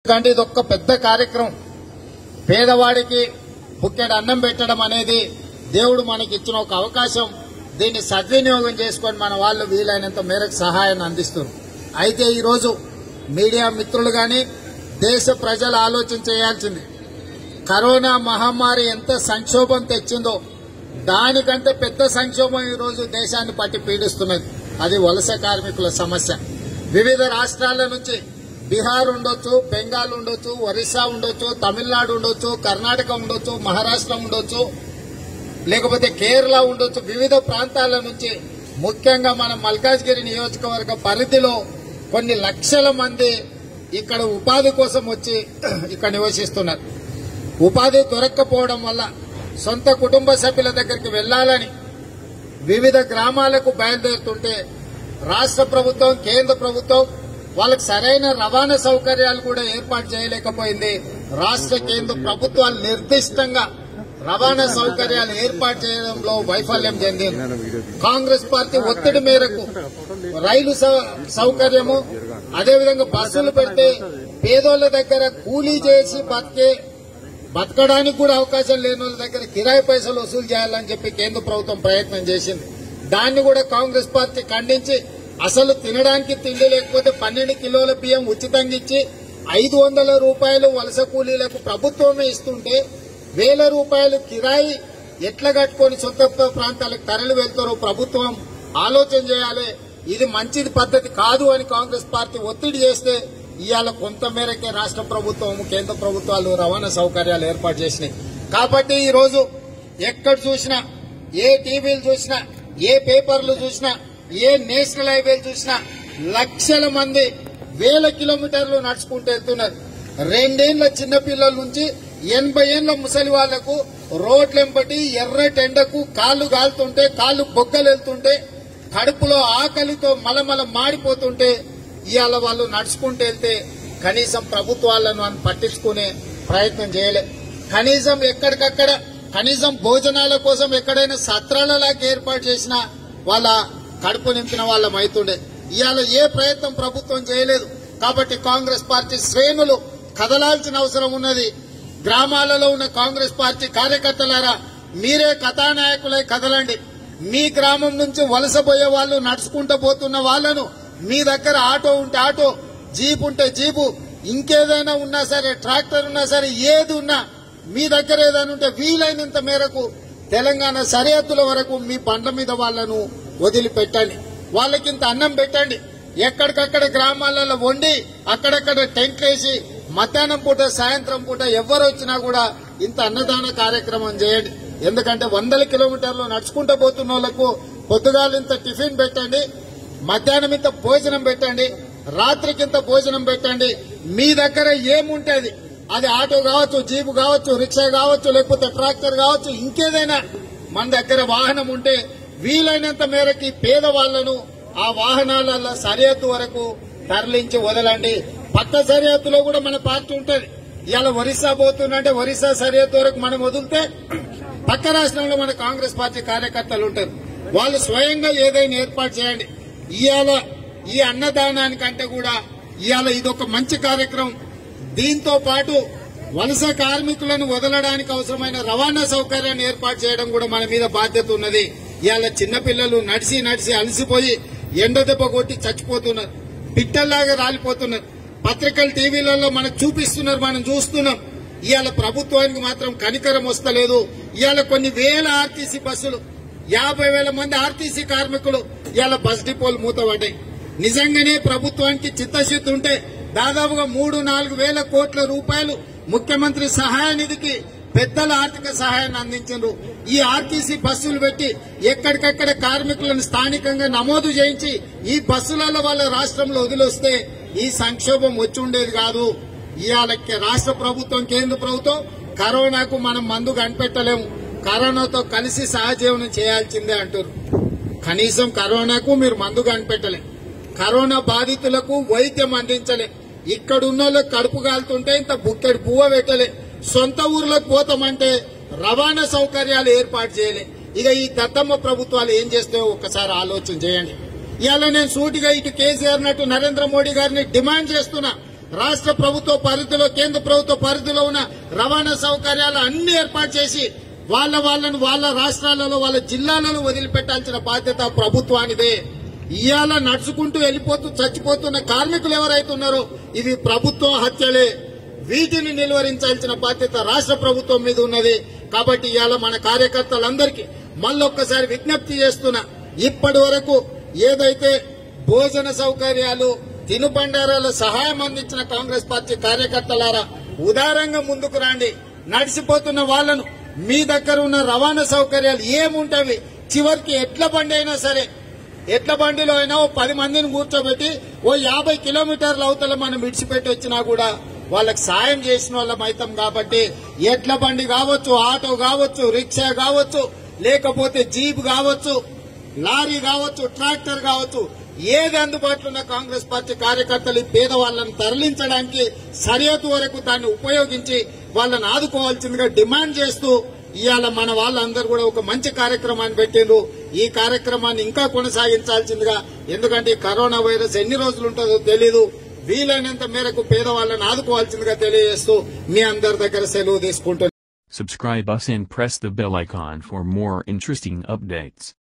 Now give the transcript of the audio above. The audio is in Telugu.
ఎందుకంటే ఇది ఒక్క పెద్ద కార్యక్రమం పేదవాడికి బుక్కెడు అన్నం పెట్టడం అనేది దేవుడు మనకి ఇచ్చిన ఒక అవకాశం దీన్ని సద్వినియోగం చేసుకొని మన వాళ్ళు వీలైనంత మేరకు సహాయాన్ని అందిస్తున్నారు అయితే ఈరోజు మీడియా మిత్రులు కానీ దేశ ప్రజలు ఆలోచన చేయాల్సింది కరోనా మహమ్మారి ఎంత సంక్షోభం తెచ్చిందో దానికంటే పెద్ద సంక్షోభం ఈరోజు దేశాన్ని పట్టి పీడిస్తున్నది అది వలస కార్మికుల సమస్య వివిధ రాష్ట్రాల నుంచి బీహార్ ఉండొచ్చు బెంగాల్ ఉండొచ్చు ఒరిస్సా ఉండొచ్చు తమిళనాడు ఉండొచ్చు కర్ణాటక ఉండొచ్చు మహారాష్ట్ర ఉండొచ్చు లేకపోతే కేరళ ఉండొచ్చు వివిధ ప్రాంతాల నుంచి ముఖ్యంగా మన మల్కాజ్గిరి నియోజకవర్గ పరిధిలో కొన్ని లక్షల మంది ఇక్కడ ఉపాధి కోసం వచ్చి ఇక్కడ నివసిస్తున్నారు ఉపాధి దొరక్కపోవడం వల్ల సొంత కుటుంబ సభ్యుల దగ్గరికి వెళ్లాలని వివిధ గ్రామాలకు బయలుదేరుతుంటే రాష్ట్ర ప్రభుత్వం కేంద్ర ప్రభుత్వం వాళ్ళకి సరైన రవాణా సౌకర్యాలు కూడా ఏర్పాటు చేయలేకపోయింది రాష్ట్ర కేంద్ర ప్రభుత్వాలు నిర్దిష్టంగా రవాణా సౌకర్యాలు ఏర్పాటు చేయడంలో వైఫల్యం చెందింది కాంగ్రెస్ పార్టీ ఒత్తిడి మేరకు రైలు సౌ- సౌకర్యము అదేవిధంగా బస్సులు పెట్టి పేదోళ్ల దగ్గర కూలీ చేసి బతికే బతకడానికి కూడా అవకాశం లేని వాళ్ళ దగ్గర కిరాయి పైసలు వసూలు చేయాలని చెప్పి కేంద్ర ప్రభుత్వం ప్రయత్నం చేసింది దాన్ని కూడా కాంగ్రెస్ పార్టీ ఖండించి అసలు తినడానికి తిండి లేకపోతే పన్నెండు కిలోల బియ్యం ఉచితంగా ఇచ్చి ఐదు వందల రూపాయలు వలస కూలీలకు ప్రభుత్వమే ఇస్తుంటే వేల రూపాయలు కిరాయి ఎట్లా కట్టుకొని సొంత ప్రాంతాలకు తరలి వెళ్తారో ప్రభుత్వం ఆలోచన చేయాలి ఇది మంచిది పద్ధతి కాదు అని కాంగ్రెస్ పార్టీ ఒత్తిడి చేస్తే ఇవాళ కొంత మేరకే రాష్ట్ర ప్రభుత్వం కేంద్ర ప్రభుత్వాలు రవాణా సౌకర్యాలు ఏర్పాటు చేసినాయి కాబట్టి ఈ రోజు ఎక్కడ చూసినా ఏ టీవీలు చూసినా ఏ పేపర్లు చూసినా ఏ నేషనల్ హైవేలు చూసినా లక్షల మంది వేల కిలోమీటర్లు నడుచుకుంటూ వెళ్తున్నారు రెండేళ్ల చిన్న పిల్లల నుంచి ఎనభై ఏళ్ల ముసలి వాళ్లకు రోడ్లెంబటి ఎర్రటి ఎండకు కాళ్ళు కాలుతుంటే కాళ్ళు బొగ్గలు వెళ్తుంటే కడుపులో ఆకలితో మలమల మాడిపోతుంటే ఇవాళ వాళ్ళు నడుచుకుంటూ వెళ్తే కనీసం ప్రభుత్వాలను అని పట్టించుకునే ప్రయత్నం చేయలే కనీసం ఎక్కడికక్కడ కనీసం భోజనాల కోసం ఎక్కడైనా సత్రాలలాగా ఏర్పాటు చేసినా వాళ్ళ కడుపు నింపిన వాళ్ళం అవుతుండే ఇవాళ ఏ ప్రయత్నం ప్రభుత్వం చేయలేదు కాబట్టి కాంగ్రెస్ పార్టీ శ్రేణులు కదలాల్సిన అవసరం ఉన్నది గ్రామాలలో ఉన్న కాంగ్రెస్ పార్టీ కార్యకర్తలారా మీరే కథానాయకులై కదలండి మీ గ్రామం నుంచి వలసపోయే వాళ్ళు నడుచుకుంటూ పోతున్న వాళ్ళను మీ దగ్గర ఆటో ఉంటే ఆటో జీప్ ఉంటే జీపు ఇంకేదైనా ఉన్నా సరే ట్రాక్టర్ ఉన్నా సరే ఏది ఉన్నా మీ దగ్గర ఏదైనా ఉంటే వీలైనంత మేరకు తెలంగాణ సరిహద్దుల వరకు మీ బండ్ల మీద వాళ్ళను వదిలిపెట్టండి వాళ్ళకింత అన్నం పెట్టండి ఎక్కడికక్కడ గ్రామాలలో వండి అక్కడక్కడ టెంట్లు వేసి మధ్యాహ్నం పూట సాయంత్రం పూట ఎవరు వచ్చినా కూడా ఇంత అన్నదాన కార్యక్రమం చేయండి ఎందుకంటే వందల కిలోమీటర్లు నడుచుకుంటూ పోతున్న వాళ్ళకు పొద్దుగాలు ఇంత టిఫిన్ పెట్టండి మధ్యాహ్నం ఇంత భోజనం పెట్టండి రాత్రికి ఇంత భోజనం పెట్టండి మీ దగ్గర ఏముంటది అది ఆటో కావచ్చు జీపు కావచ్చు రిక్షా కావచ్చు లేకపోతే ట్రాక్టర్ కావచ్చు ఇంకేదైనా మన దగ్గర వాహనం ఉంటే వీలైనంత మేరకి పేదవాళ్లను ఆ వాహనాలలో సరిహద్దు వరకు తరలించి వదలండి పక్క సరిహద్దులో కూడా మన పార్టీ ఉంటది ఇవాళ ఒరిస్సా పోతుందంటే ఒరిస్సా సరిహద్దు వరకు మనం వదిలితే పక్క రాష్ట్రంలో మన కాంగ్రెస్ పార్టీ కార్యకర్తలు ఉంటారు వాళ్ళు స్వయంగా ఏదైనా ఏర్పాటు చేయండి ఇవాళ ఈ అన్నదానానికంటే కూడా ఇవాళ ఇదొక మంచి కార్యక్రమం దీంతో పాటు వలస కార్మికులను వదలడానికి అవసరమైన రవాణా సౌకర్యాన్ని ఏర్పాటు చేయడం కూడా మన మీద బాధ్యత ఉన్నది ఇవాళ చిన్నపిల్లలు నడిచి నడిచి అలసిపోయి ఎండ దెబ్బ కొట్టి చచ్చిపోతున్నారు పిట్టల్లాగా రాలిపోతున్నారు పత్రికలు టీవీలలో మనకు చూపిస్తున్నారు మనం చూస్తున్నాం ఇవాళ ప్రభుత్వానికి మాత్రం కనికరం వస్తలేదు ఇవాళ కొన్ని వేల ఆర్టీసీ బస్సులు యాభై వేల మంది ఆర్టీసీ కార్మికులు ఇవాళ బస్ డిపోలు మూతపడ్డాయి నిజంగానే ప్రభుత్వానికి చిత్తశుద్ధి ఉంటే దాదాపుగా మూడు నాలుగు వేల కోట్ల రూపాయలు ముఖ్యమంత్రి సహాయ నిధికి పెద్దల ఆర్థిక సహాయాన్ని అందించారు ఈ ఆర్టీసీ బస్సులు పెట్టి ఎక్కడికక్కడ కార్మికులను స్థానికంగా నమోదు చేయించి ఈ బస్సులలో వాళ్ళ రాష్ట్రంలో వదిలొస్తే ఈ సంక్షోభం వచ్చి ఉండేది కాదు ఇవాళ రాష్ట్ర ప్రభుత్వం కేంద్ర ప్రభుత్వం కరోనాకు మనం మందు కనిపెట్టలేము కరోనాతో కలిసి సహజీవనం చేయాల్సిందే అంటారు కనీసం కరోనాకు మీరు మందు కనిపెట్టలే కరోనా బాధితులకు వైద్యం అందించలే ఇక్కడున్న వాళ్ళకి కడుపు కాలుతుంటే ఇంత బుక్కెడు పువ్వ పెట్టలే సొంత ఊర్లకు పోతామంటే రవాణా సౌకర్యాలు ఏర్పాటు చేయలే ఇక ఈ దత్తమ్మ ప్రభుత్వాలు ఏం చేస్తాయో ఒక్కసారి ఆలోచన చేయండి ఇవాళ నేను సూటిగా ఇటు కేసీఆర్ నట్టు నరేంద్ర మోడీ గారిని డిమాండ్ చేస్తున్నా రాష్ట్ర ప్రభుత్వ పరిధిలో కేంద్ర ప్రభుత్వ పరిధిలో ఉన్న రవాణా సౌకర్యాలు అన్ని ఏర్పాటు చేసి వాళ్ళ వాళ్ళను వాళ్ళ రాష్ట్రాలలో వాళ్ళ జిల్లాలలో వదిలిపెట్టాల్సిన బాధ్యత ప్రభుత్వానిదే ఇవాళ నడుచుకుంటూ వెళ్ళిపోతూ చచ్చిపోతున్న కార్మికులు ఎవరైతే ఉన్నారో ఇది ప్రభుత్వ హత్యలే వీటిని నిలువరించాల్సిన బాధ్యత రాష్ట్ర ప్రభుత్వం మీద ఉన్నది కాబట్టి ఇవాళ మన కార్యకర్తలందరికీ మళ్ళొక్కసారి విజ్ఞప్తి చేస్తున్నా ఇప్పటి వరకు ఏదైతే భోజన సౌకర్యాలు తినుబండారాల సహాయం అందించిన కాంగ్రెస్ పార్టీ కార్యకర్తలారా ఉదారంగా ముందుకు రండి నడిచిపోతున్న వాళ్ళను మీ దగ్గర ఉన్న రవాణా సౌకర్యాలు ఏముంటవి చివరికి ఎట్ల బండి అయినా సరే ఎట్ల బండిలో అయినా ఓ పది మందిని కూర్చోబెట్టి ఓ యాభై కిలోమీటర్ల అవతల మనం విడిచిపెట్టి వచ్చినా కూడా వాళ్ళకి సాయం చేసిన వాళ్ళం అవుతాం కాబట్టి ఎట్ల బండి కావచ్చు ఆటో కావచ్చు రిక్షా కావచ్చు లేకపోతే జీప్ కావచ్చు లారీ కావచ్చు ట్రాక్టర్ కావచ్చు ఏది అందుబాటులో ఉన్న కాంగ్రెస్ పార్టీ కార్యకర్తలు ఈ పేదవాళ్ళని తరలించడానికి సరిహద్దు వరకు దాన్ని ఉపయోగించి వాళ్ళని ఆదుకోవాల్సిందిగా డిమాండ్ చేస్తూ ఇవాళ మన వాళ్ళందరూ కూడా ఒక మంచి కార్యక్రమాన్ని పెట్టిండ్రు ఈ కార్యక్రమాన్ని ఇంకా కొనసాగించాల్సిందిగా ఎందుకంటే ఈ కరోనా వైరస్ ఎన్ని రోజులు ఉంటుందో తెలీదు వీలైనంత మేరకు పేదవాళ్ళని ఆదుకోవాల్సిందిగా తెలియజేస్తూ మీ అందరి దగ్గర సెలవు తీసుకుంటున్నాను Subscribe us and press the bell icon for more interesting updates.